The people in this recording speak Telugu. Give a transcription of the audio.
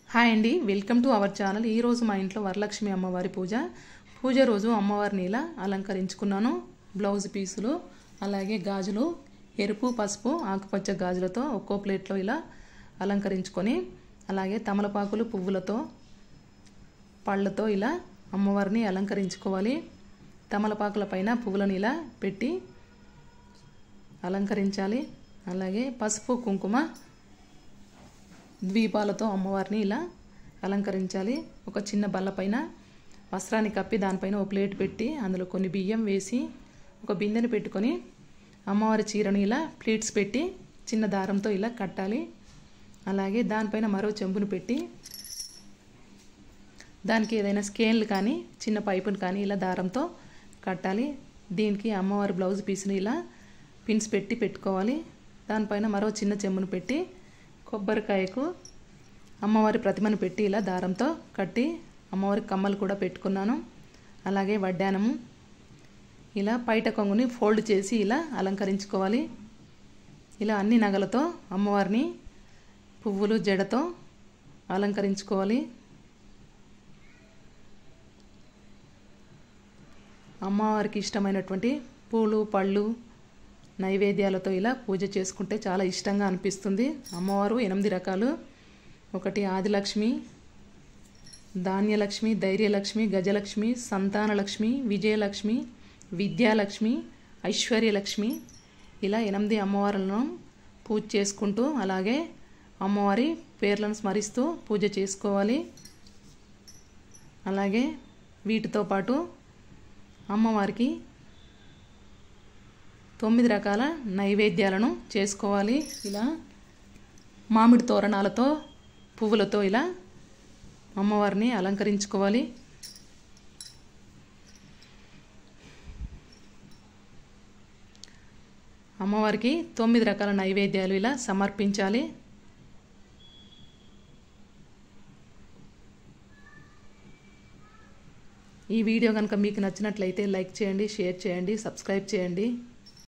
హాయ్ అండి వెల్కమ్ టు అవర్ ఛానల్ ఈరోజు మా ఇంట్లో వరలక్ష్మి అమ్మవారి పూజ పూజ రోజు అమ్మవారిని ఇలా అలంకరించుకున్నాను బ్లౌజ్ పీసులు అలాగే గాజులు ఎరుపు పసుపు ఆకుపచ్చ గాజులతో ఒక్కో ప్లేట్లో ఇలా అలంకరించుకొని అలాగే తమలపాకులు పువ్వులతో పళ్ళతో ఇలా అమ్మవారిని అలంకరించుకోవాలి తమలపాకుల పైన పువ్వులను ఇలా పెట్టి అలంకరించాలి అలాగే పసుపు కుంకుమ ద్వీపాలతో అమ్మవారిని ఇలా అలంకరించాలి ఒక చిన్న బల్లపైన వస్త్రాన్ని కప్పి దానిపైన ఒక ప్లేట్ పెట్టి అందులో కొన్ని బియ్యం వేసి ఒక బిందెని పెట్టుకొని అమ్మవారి చీరను ఇలా ప్లేట్స్ పెట్టి చిన్న దారంతో ఇలా కట్టాలి అలాగే దానిపైన మరో చెంబును పెట్టి దానికి ఏదైనా స్కేన్లు కానీ చిన్న పైపును కానీ ఇలా దారంతో కట్టాలి దీనికి అమ్మవారి బ్లౌజ్ పీస్ని ఇలా పిన్స్ పెట్టి పెట్టుకోవాలి దానిపైన మరో చిన్న చెంబును పెట్టి కొబ్బరికాయకు అమ్మవారి ప్రతిమను పెట్టి ఇలా దారంతో కట్టి అమ్మవారి కమ్మలు కూడా పెట్టుకున్నాను అలాగే వడ్డానము ఇలా పైట కొంగుని ఫోల్డ్ చేసి ఇలా అలంకరించుకోవాలి ఇలా అన్ని నగలతో అమ్మవారిని పువ్వులు జడతో అలంకరించుకోవాలి అమ్మవారికి ఇష్టమైనటువంటి పూలు పళ్ళు నైవేద్యాలతో ఇలా పూజ చేసుకుంటే చాలా ఇష్టంగా అనిపిస్తుంది అమ్మవారు ఎనిమిది రకాలు ఒకటి ఆదిలక్ష్మి ధాన్యలక్ష్మి ధైర్యలక్ష్మి గజలక్ష్మి సంతానలక్ష్మి విజయలక్ష్మి విద్యాలక్ష్మి ఐశ్వర్యలక్ష్మి ఇలా ఎనిమిది అమ్మవారులను పూజ చేసుకుంటూ అలాగే అమ్మవారి పేర్లను స్మరిస్తూ పూజ చేసుకోవాలి అలాగే వీటితో పాటు అమ్మవారికి తొమ్మిది రకాల నైవేద్యాలను చేసుకోవాలి ఇలా మామిడి తోరణాలతో పువ్వులతో ఇలా అమ్మవారిని అలంకరించుకోవాలి అమ్మవారికి తొమ్మిది రకాల నైవేద్యాలు ఇలా సమర్పించాలి ఈ వీడియో కనుక మీకు నచ్చినట్లయితే లైక్ చేయండి షేర్ చేయండి సబ్స్క్రైబ్ చేయండి